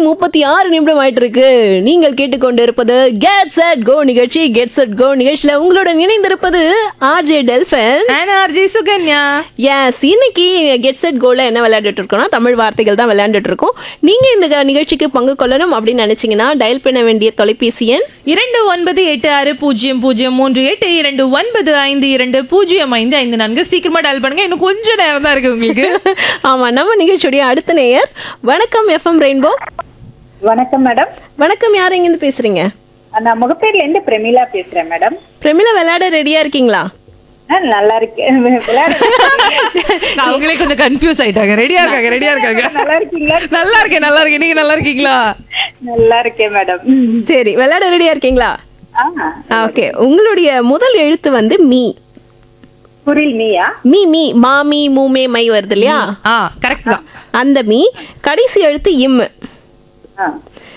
முப்பத்தி ஆறு நிமிடம் ஆயிட்டு இருக்கு நீங்கள் கேட்டுக்கொண்டு இருப்பது கெட் செட் கோ நிகழ்ச்சி கெட் செட் கோ நிகழ்ச்சியில உங்களுடன் இணைந்திருப்பது ஆர்ஜே டெல்ஃபன் ஆர்ஜி சுகன்யா எஸ் இன்னைக்கு கெட் செட் கோல என்ன விளையாண்டுட்டு இருக்கோம்னா தமிழ் வார்த்தைகள் தான் விளையாண்டுட்டு இருக்கோம் நீங்க இந்த க- நிகழ்ச்சிக்கு பங்கு கொள்ளணும் அப்படின்னு நினைச்சீங்கன்னா டயல் பண்ண வேண்டிய தொலைபேசி எண் இரண்டு ஒன்பது எட்டு ஆறு பூஜ்ஜியம் பூஜ்ஜியம் மூன்று எட்டு இரண்டு ஒன்பது ஐந்து இரண்டு பூஜ்ஜியம் ஐந்து ஐந்து நான்கு சீக்கிரமா டயல் பண்ணுங்க இன்னும் கொஞ்சம் நேரம் தான் இருக்கு உங்களுக்கு ஆமா நம்ம நிகழ்ச்சியுடைய அடுத்த நேயர் வணக்கம் எஃப்எம் ரெயின்போ வணக்கம் மேடம் வணக்கம் யார் எங்கிருந்து பேசுறீங்க நான் முகப்பேர்ல இருந்து பிரமிளா பேசுறேன் மேடம் பிரமிளா விளையாட ரெடியா இருக்கீங்களா ஆ, நல்லா இருக்கேன் விளையாட அவங்களே கொஞ்சம் கன்ஃபியூஸ் ஆயிட்டாங்க ரெடியா இருக்காங்க ரெடியா இருக்காங்க நல்லா இருக்கீங்களா நல்லா இருக்கேன் நல்லா இருக்கேன் நீங்க நல்லா இருக்கீங்களா நல்லா இருக்கேன் மேடம் சரி விளையாட ரெடியா இருக்கீங்களா ஆ ஓகே உங்களுடைய முதல் எழுத்து வந்து மீ குரில் நீயா மீ மீ மாமி மூமே மை வருது இல்லையா ஆ கரெக்ட் தான் அந்த மீ கடைசி எழுத்து இம் ஆ